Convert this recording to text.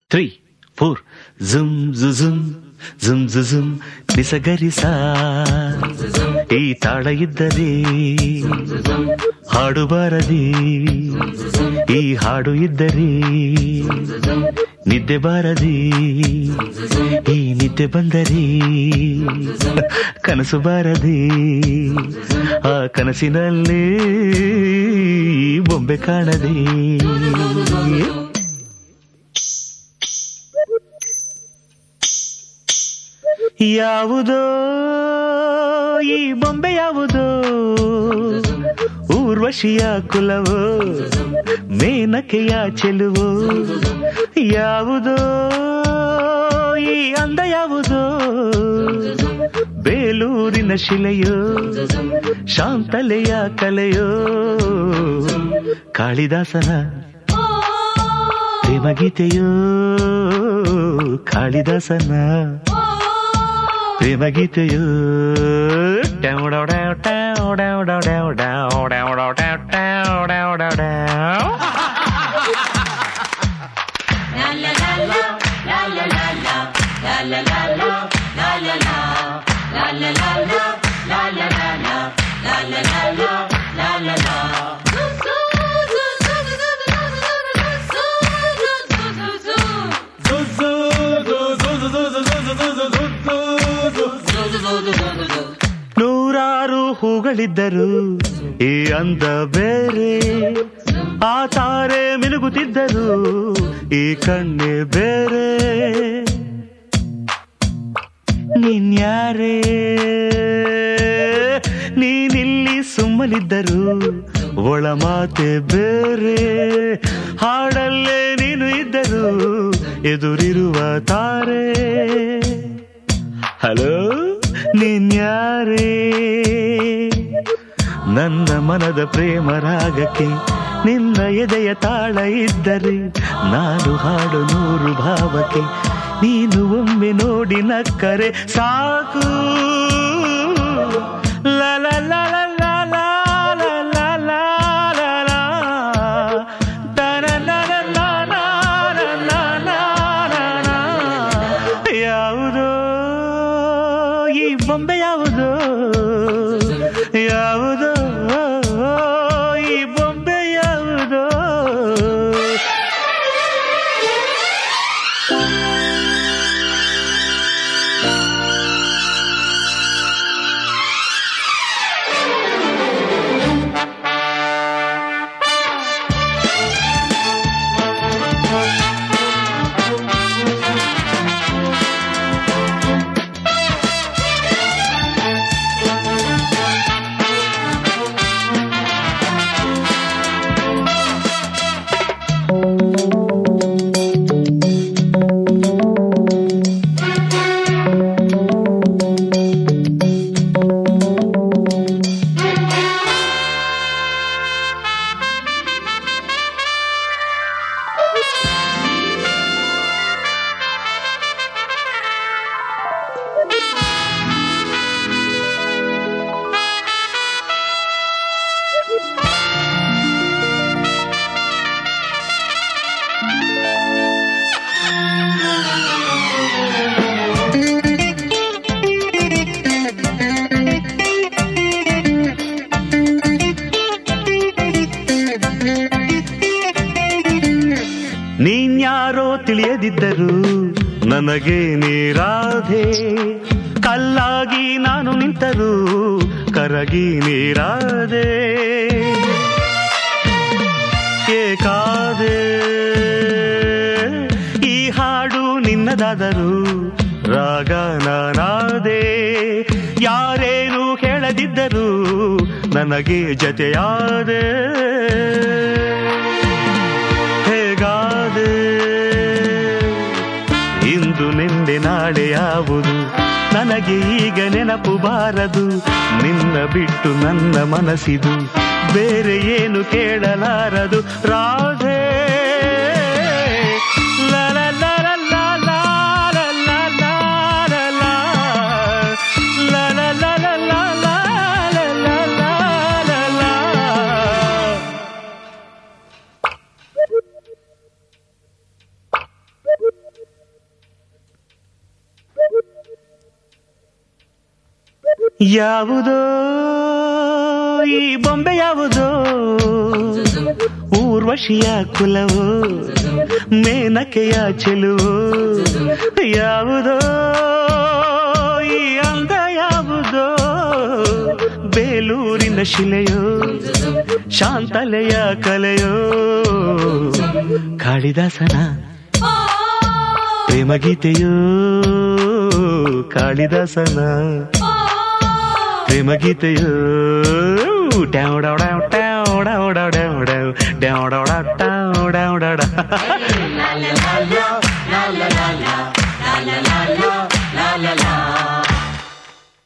Three four ಜುಮ್ ಜುಮ್ ಜುಮ್ ಜುಮ್ ನಿಸಗರಿಸ ಈ ತಾಳ ಇದ್ದರೆ ಹಾಡು ಬಾರದಿ ಈ ಹಾಡು ಇದ್ದರೆ ನಿದ್ದೆ ಬಾರದಿ ಈ ನಿದ್ದೆ ಬಂದರೆ ಕನಸು ಬಾರದಿ ಆ ಕನಸಿನಲ್ಲಿ ಬೊಂಬೆ ಕಾಣದೆ ಯಾವುದೋ ಈ ಬೊಂಬೆ ಯಾವುದೋ ಊರ್ವಶಿಯ ಕುಲವೋ ಮೇನಕೆಯ ಚೆಲುವೋ ಯಾವುದೋ ಈ ಅಂದ ಯಾವುದೋ ಬೇಲೂರಿನ ಶಿಲೆಯೋ ಶಾಂತಲೆಯ ಕಲೆಯೋ ಕಾಳಿದಾಸನ ಪ್ರೇಮಗೀತೆಯೋ ಕಾಳಿದಾಸನ ಪ್ರೇಮಗೀತೆಯೋ ನೂರಾರು ಹೂಗಳಿದ್ದರು ಈ ಅಂದ ಬೇರೆ ಆ ತಾರೆ ಮಿನುಗುತ್ತಿದ್ದರು ಈ ಕಣ್ಣೆ ಬೇರೆ ನೀನ್ಯಾರೇ ನೀನಿಲ್ಲಿ ಸುಮ್ಮಲಿದ್ದರು ಒಳ ಮಾತೆ ಬೇರೆ ಹಾಡಲ್ಲೇ ನೀನು ಇದ್ದರು ಎದುರಿರುವ ತಾರೆ ಹಲೋ ನೀನ್ಯಾರೇ ನನ್ನ ಮನದ ಪ್ರೇಮ ರಾಗಕ್ಕೆ ನಿನ್ನ ಎದೆಯ ತಾಳ ಇದ್ದರೆ ನಾನು ಹಾಡು ನೂರು ಭಾವಕ್ಕೆ ನೀನು ಒಮ್ಮೆ ನೋಡಿ ನಕ್ಕರೆ ಸಾಕು ಲಲ ಲಲ ಲಲ ಲಲ ಲಲ ಲಲ. ದನ ಲಲ ಲಲ ಲಲ ಲಲ ಲಲ. ಯಾವುದೋ ಈ ಬೊಂಬೆ ಯಾವುದೋ ಯಾವುದೋ ಈ ಬೊಂಬೆ ಯಾವುದೋ ನೀನ್ಯಾರೋ ತಿಳಿಯದಿದ್ದರು ನನಗೆ ನೀರಾಧೆ ಕಲ್ಲಾಗಿ ನಾನು ನಿಂತರು ಕರಗಿ ನೀರಾದೆ ಏಕಾದೆ ಈ ಹಾಡು ನಿನ್ನದಾದರು ರಾಗ ನಾನಾದೆ ಯಾರೇನು ಕೇಳದಿದ್ದರು ನನಗೆ ಜತೆಯಾದೆ ಹೇಗಾದೆ ಇಂದು ನಿಂದೆ ನಾಳೆ ಯಾವುದು ನನಗೆ ಈಗ ನೆನಪು ಬಾರದು ನಿನ್ನ ಬಿಟ್ಟು ನನ್ನ ಮನಸ್ಸಿದು ಬೇರೆ ಏನು ಕೇಳಲಾರದು ರಾಧೆ ಲಲ ಲಲ ಲಲ ಲಲ ಲಲ ಲಲ ಲಲ ಲಲ ಲಲ ಲಲ ಲಲ ಯಾವುದೋ ಈ ಬೊಂಬೆ ಯಾವುದೋ ಊರ್ವಶಿಯ ಕುಲವು ಮೇನಕೆಯ ಚೆಲುವು ಯಾವುದೋ ಈ ಅಂದ ಯಾವುದೋ ಬೇಲೂರಿನ ಶಿಲೆಯೋ ಶಾಂತಲೆಯ ಕಲೆಯೋ ಕಾಳಿದಾಸನ ಪ್ರೇಮಗೀತೆಯೋ ಕಾಳಿದಾಸನ ಪ್ರೇಮಗೀತೆಯೋ ಡ್ಯಾವ್ ಡಾವ್ ಡಾವ್ ಡ್ಯಾವ್ ಡಾವ್ ಡಾವ್ ಡ್ಯಾವ್ ಡಾವ್ ಡ್ಯಾವ್ ಡಾವ್ ಡಾವ್ ಡಾವ್ ಡಾವ್ ಡಾವ್.